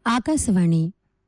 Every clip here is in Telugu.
ఆకాశవాణి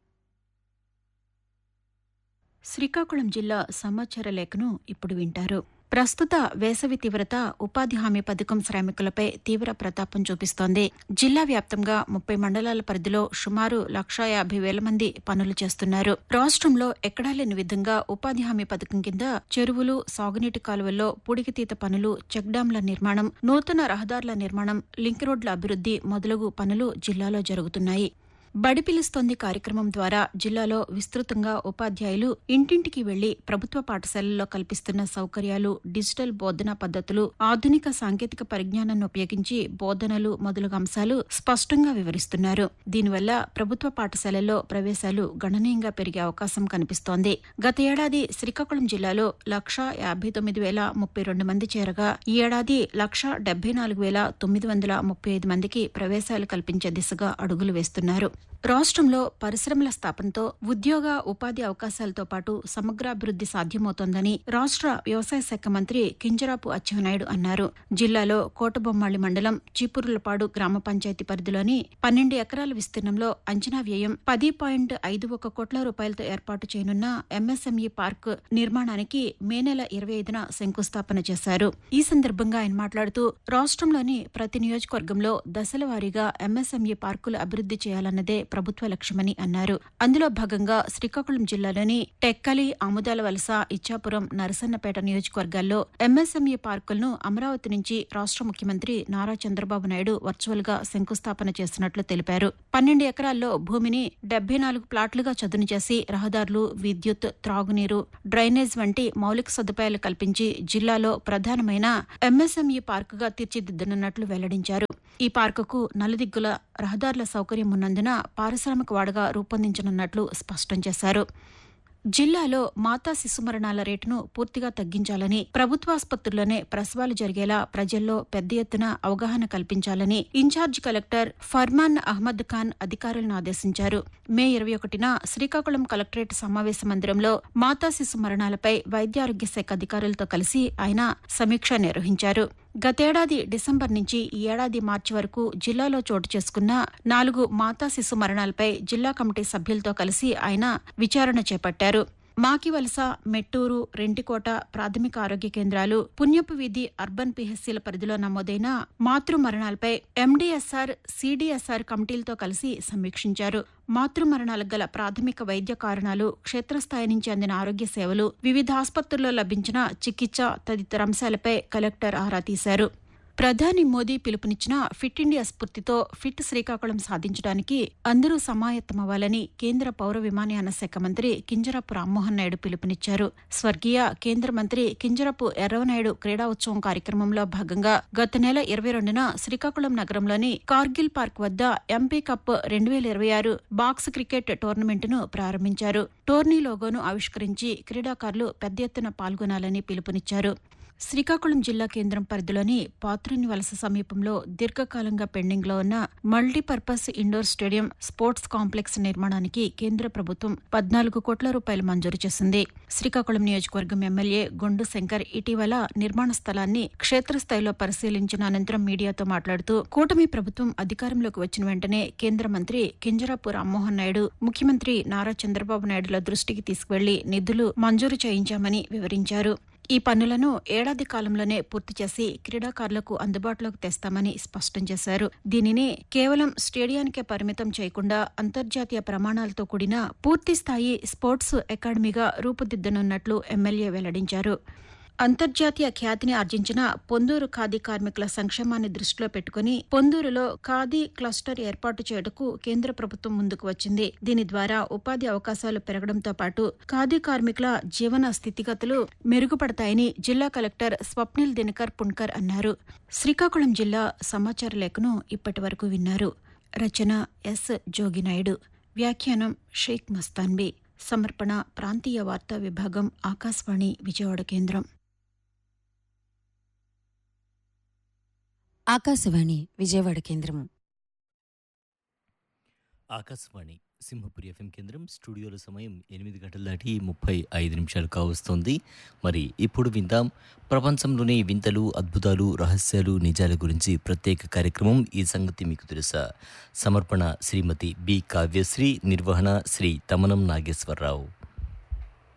శ్రీకాకుళం జిల్లా సమాచార లేఖను ఇప్పుడు వింటారు ప్రస్తుత వేసవి తీవ్రత ఉపాధి హామీ పథకం శ్రామికులపై తీవ్ర ప్రతాపం చూపిస్తోంది జిల్లా వ్యాప్తంగా ముప్పై మండలాల పరిధిలో సుమారు లక్షా యాభై వేల మంది పనులు చేస్తున్నారు రాష్ట్రంలో ఎక్కడా లేని విధంగా ఉపాధి హామీ పథకం కింద చెరువులు సాగునీటి కాలువల్లో పూడికితీత పనులు చెక్ డ్యాంల నిర్మాణం నూతన రహదారుల నిర్మాణం లింక్ రోడ్ల అభివృద్ది మొదలగు పనులు జిల్లాలో జరుగుతున్నాయి బడి పిలుస్తోంది కార్యక్రమం ద్వారా జిల్లాలో విస్తృతంగా ఉపాధ్యాయులు ఇంటింటికి వెళ్లి ప్రభుత్వ పాఠశాలల్లో కల్పిస్తున్న సౌకర్యాలు డిజిటల్ బోధనా పద్ధతులు ఆధునిక సాంకేతిక పరిజ్ఞానాన్ని ఉపయోగించి బోధనలు మొదలగు అంశాలు స్పష్టంగా వివరిస్తున్నారు దీనివల్ల ప్రభుత్వ పాఠశాలల్లో ప్రవేశాలు గణనీయంగా పెరిగే అవకాశం కనిపిస్తోంది గత ఏడాది శ్రీకాకుళం జిల్లాలో లక్షా యాభై తొమ్మిది వేల ముప్పై రెండు మంది చేరగా ఈ ఏడాది లక్షా డెబ్బై నాలుగు వేల తొమ్మిది వందల ముప్పై ఐదు మందికి ప్రవేశాలు కల్పించే దిశగా అడుగులు వేస్తున్నారు రాష్ట్రంలో పరిశ్రమల స్థాపనతో ఉద్యోగ ఉపాధి అవకాశాలతో పాటు సమగ్రాభివృద్ది సాధ్యమవుతోందని రాష్ట్ర వ్యవసాయ శాఖ మంత్రి కింజరాపు అచ్చెన్నాయుడు అన్నారు జిల్లాలో కోటబొమ్మాళి మండలం చీపురులపాడు గ్రామ పంచాయతీ పరిధిలోని పన్నెండు ఎకరాల విస్తీర్ణంలో అంచనా వ్యయం పది పాయింట్ ఐదు ఒక కోట్ల రూపాయలతో ఏర్పాటు చేయనున్న ఎంఎస్ఎంఈ పార్క్ నిర్మాణానికి మే నెల ఇరవై ఐదున శంకుస్థాపన చేశారు ఈ సందర్భంగా ఆయన మాట్లాడుతూ రాష్ట్రంలోని ప్రతి నియోజకవర్గంలో దశల వారీగా ఎంఎస్ఎంఈ పార్కులు అభివృద్ది చేయాలన్నదే ప్రభుత్వ లక్ష్యమని అన్నారు అందులో భాగంగా శ్రీకాకుళం జిల్లాలోని టెక్కలి ఆముదాల వలస ఇచ్చాపురం నరసన్నపేట నియోజకవర్గాల్లో ఎంఎస్ఎంఈ పార్కులను అమరావతి నుంచి రాష్ట్ర ముఖ్యమంత్రి నారా చంద్రబాబు నాయుడు వర్చువల్ గా శంకుస్థాపన చేస్తున్నట్లు తెలిపారు పన్నెండు ఎకరాల్లో భూమిని డెబ్బై నాలుగు ప్లాట్లుగా చదును చేసి రహదారులు విద్యుత్ త్రాగునీరు డ్రైనేజ్ వంటి మౌలిక సదుపాయాలు కల్పించి జిల్లాలో ప్రధానమైన ఎంఎస్ఎంఈ పార్కుగా తీర్చిదిద్దనున్నట్లు వెల్లడించారు ఈ పార్కుకు నలుదిగ్గుల రహదారుల సౌకర్యం ఉన్నందున పారిశ్రామిక వాడగా రూపొందించనున్నట్లు స్పష్టం చేశారు జిల్లాలో మాతా శిశు మరణాల రేటును పూర్తిగా తగ్గించాలని ప్రభుత్వాసుపత్రుల్లోనే ప్రసవాలు జరిగేలా ప్రజల్లో పెద్ద ఎత్తున అవగాహన కల్పించాలని ఇన్ఛార్జ్ కలెక్టర్ ఫర్మాన్ అహ్మద్ ఖాన్ అధికారులను ఆదేశించారు మే ఇరవై ఒకటిన శ్రీకాకుళం కలెక్టరేట్ సమావేశ మందిరంలో మాతా శిశు మరణాలపై వైద్యారోగ్య శాఖ అధికారులతో కలిసి ఆయన సమీక్ష నిర్వహించారు గతేడాది డిసెంబర్ నుంచి ఈ ఏడాది మార్చి వరకు జిల్లాలో చోటు చేసుకున్న నాలుగు మాతా శిశు మరణాలపై జిల్లా కమిటీ సభ్యులతో కలిసి ఆయన విచారణ చేపట్టారు మాకివలస మెట్టూరు రెంటికోట ప్రాథమిక ఆరోగ్య కేంద్రాలు పుణ్యపు వీధి అర్బన్ పిహెచ్సిల పరిధిలో నమోదైన మాతృ మరణాలపై ఎండీఎస్ఆర్ సిడిఎస్ఆర్ కమిటీలతో కలిసి సమీక్షించారు మాతృ మరణాలకు గల ప్రాథమిక వైద్య కారణాలు క్షేత్రస్థాయి నుంచి అందిన ఆరోగ్య సేవలు వివిధ ఆసుపత్రుల్లో లభించిన చికిత్స తదితర అంశాలపై కలెక్టర్ ఆరా తీశారు ప్రధాని మోదీ పిలుపునిచ్చిన ఫిట్ ఇండియా స్ఫూర్తితో ఫిట్ శ్రీకాకుళం సాధించడానికి అందరూ సమాయత్తమవ్వాలని కేంద్ర పౌర విమానయాన శాఖ మంత్రి కింజరపు రామ్మోహన్ నాయుడు పిలుపునిచ్చారు స్వర్గీయ కేంద్ర మంత్రి కింజరపు ఎర్రవనాయుడు క్రీడా ఉత్సవం కార్యక్రమంలో భాగంగా గత నెల ఇరవై రెండున శ్రీకాకుళం నగరంలోని కార్గిల్ పార్క్ వద్ద ఎంపీ కప్ రెండు వేల ఇరవై ఆరు బాక్స్ క్రికెట్ టోర్నమెంటును ప్రారంభించారు టోర్నీ లోగోను ఆవిష్కరించి క్రీడాకారులు పెద్ద ఎత్తున పాల్గొనాలని పిలుపునిచ్చారు శ్రీకాకుళం జిల్లా కేంద్రం పరిధిలోని పాత్రుని వలస సమీపంలో దీర్ఘకాలంగా పెండింగ్లో ఉన్న multipurpose indoor stadium sports complex నిర్మాణానికి కేంద్ర ప్రభుత్వం పద్నాలుగు కోట్ల రూపాయలు మంజూరు చేసింది శ్రీకాకుళం నియోజకవర్గం ఎమ్మెల్యే గొండు శంకర్ ఇటీవల నిర్మాణ స్థలాన్ని క్షేత్రస్థాయిలో పరిశీలించిన అనంతరం మీడియాతో మాట్లాడుతూ కూటమి ప్రభుత్వం అధికారంలోకి వచ్చిన వెంటనే కేంద్ర మంత్రి కింజరాపు రామ్మోహన్ నాయుడు ముఖ్యమంత్రి నారా చంద్రబాబు నాయుడుల దృష్టికి తీసుకువెళ్లి నిధులు మంజూరు చేయించామని వివరించారు ఈ పనులను ఏడాది కాలంలోనే పూర్తి చేసి క్రీడాకారులకు అందుబాటులోకి తెస్తామని స్పష్టం చేశారు దీనిని కేవలం స్టేడియానికే పరిమితం చేయకుండా అంతర్జాతీయ ప్రమాణాలతో కూడిన పూర్తిస్థాయి స్పోర్ట్స్ అకాడమీగా రూపుదిద్దనున్నట్లు ఎమ్మెల్యే వెల్లడించారు అంతర్జాతీయ ఖ్యాతిని ఆర్జించిన పొందూరు ఖాదీ కార్మికుల సంక్షేమాన్ని దృష్టిలో పెట్టుకుని పొందూరులో ఖాదీ క్లస్టర్ ఏర్పాటు చేయటకు కేంద్ర ప్రభుత్వం ముందుకు వచ్చింది దీని ద్వారా ఉపాధి అవకాశాలు పెరగడంతో పాటు ఖాదీ కార్మికుల జీవన స్థితిగతులు మెరుగుపడతాయని జిల్లా కలెక్టర్ స్వప్నిల్ దినకర్ పుణ్కర్ అన్నారు శ్రీకాకుళం జిల్లా సమాచార లేఖను ఇప్పటి వరకు విన్నారు రచన ఎస్ జోగినాయుడు వ్యాఖ్యానం షేక్ మస్తాన్బీ సమర్పణ ప్రాంతీయ వార్తా విభాగం ఆకాశవాణి విజయవాడ కేంద్రం ఆకాశవాణి విజయవాడ కేంద్రం ఆకాశవాణి సింహపురి ఎఫ్ఎం కేంద్రం స్టూడియోలో సమయం ఎనిమిది గంటల దాటి ముప్పై ఐదు నిమిషాలు కావస్తోంది మరి ఇప్పుడు విందాం ప్రపంచంలోని వింతలు అద్భుతాలు రహస్యాలు నిజాల గురించి ప్రత్యేక కార్యక్రమం ఈ సంగతి మీకు తెలుసా సమర్పణ శ్రీమతి బి కావ్యశ్రీ నిర్వహణ శ్రీ తమనం నాగేశ్వరరావు